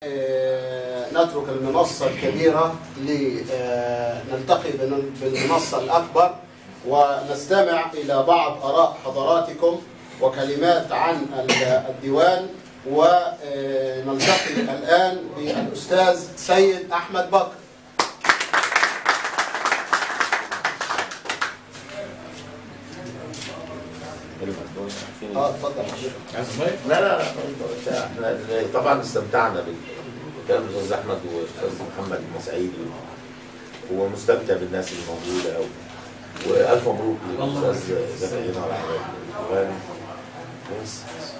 آه، نترك المنصة الكبيرة لنلتقي بالمنصة الأكبر ونستمع إلى بعض آراء حضراتكم وكلمات عن الديوان ونلتقي الآن بالأستاذ سيد أحمد بكر اه اتفضل حضرتك لا لا لا احنا طبعا استمتعنا بالكلام الاستاذ احمد والاستاذ محمد المسعيدي ومستمتع بالناس اللي موجوده والف مبروك للاستاذ زكريا على بس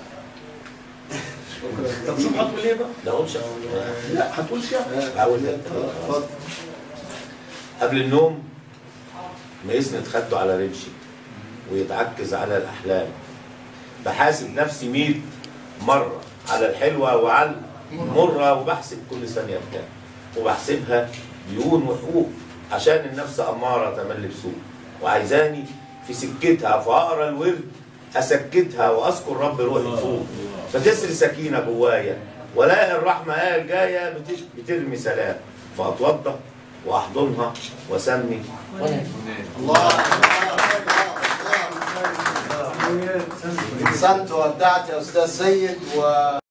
طب شوف هتقول ايه بقى؟ لا قولش لا هتقول شيء حاول اتفضل قبل النوم ما يسند خده على رمشي ويتعكز على الأحلام بحاسب نفسي 100 مرة على الحلوة وعلى المرة وبحسب كل ثانية بكام وبحسبها ديون وحقوق عشان النفس أمارة تملي بسوء وعايزاني في سكتها فأقرا الورد أسكتها وأذكر رب روحي فوق فتسري سكينة جوايا ولاقي الرحمة قال جاية بت- بترمي سلام فأتوضى وأحضنها وأسمي وأنام الله احسنت وابدعت يا استاذ سيد و